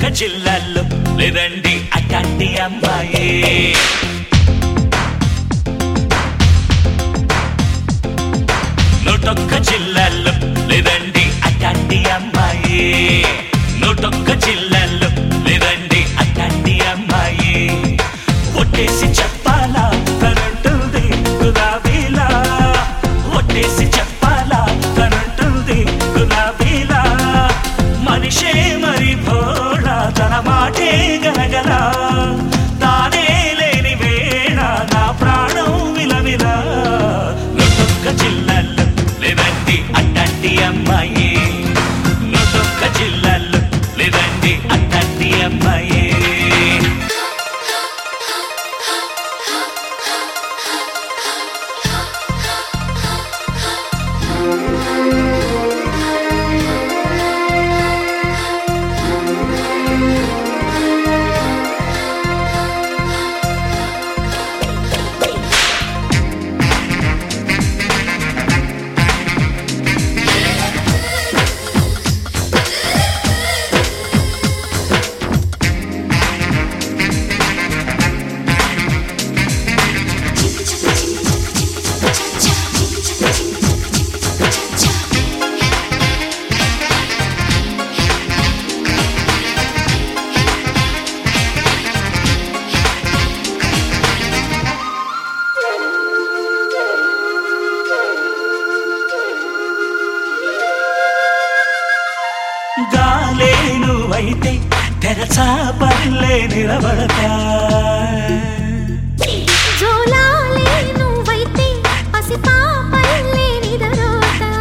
జిల్లాల్లో లేదండి అట్లాంటి అమ్మాయి నూటొక్క జిల్లాల్లో లేదండి అట్లాంటి అమ్మాయి నూటొక్క జిల్లాల్లో లేదండి అట్లాంటి అమ్మాయి ఒట్టేసి చెప్పాలా తనంటుంది గులాబీలా ఒట్టేసి చెప్పాలా తనంటుంది గులాబీలా మనిషే మరి భోళా తన మాటే గనగల తానే లేని వేళ నా ప్రాణం విలవిలా నొట్టొక్క జిల్లాల్లో లేదండి అట్లాంటి అమ్మాయి నొట్టొక్క జిల్లాల్లో లేదండి అట్లాంటి అమ్మాయి గాలే నువ్వైతే తెరచా పల్లె నిలబడతా జోలాలే నువ్వైతే పసిపాపల్లే నిదరోతా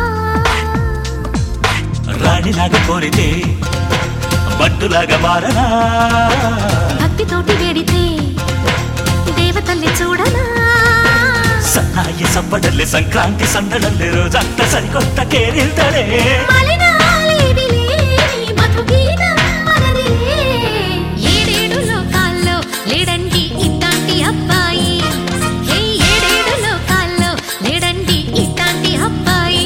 రాణిలాగా కోరితే బట్టులాగా మారనా భక్తితోటి వేడితే దేవతల్ని చూడనా సన్నాయి సబ్బడల్లే సంక్రాంతి సందడల్లే రోజంతా సరికొత్త కేరిల్తడే మలినాలేవి లేని మధుగీతం మనదే. ఏడేడు లోకాల్లో లేడండి ఇట్లాంటి అబ్బాయి హే, ఏడేడు లోకాల్లో లేడండి ఇట్లాంటి అబ్బాయి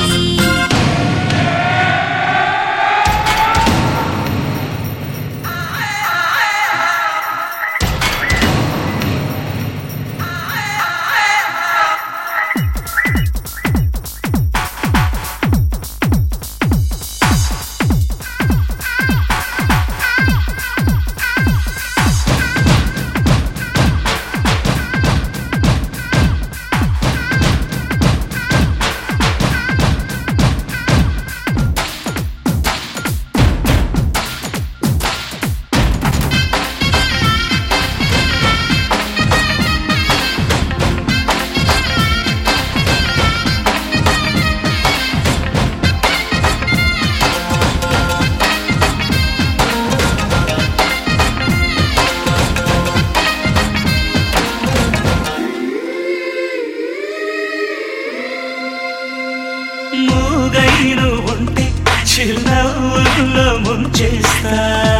మూగైను ఉంటే చిరునవ్వుల్లో ముంచేస్తా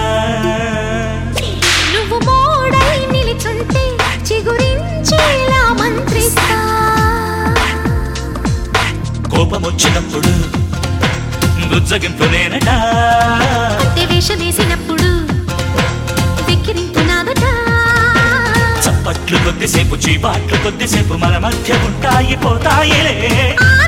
నువ్వు మోడై నిలిచుంటే చిగురించేలా మంత్రిస్తా కోపం వచ్చినప్పుడు బుజ్జగింపు నేనట అంతే వేషం వేసినప్పుడు వెక్కిరింపు నాదట చప్పట్లు కొద్దిసేపు చీపాట్లు కొద్దిసేపు మన మధ్య ఉంటాయి పోతాయిలే ఆ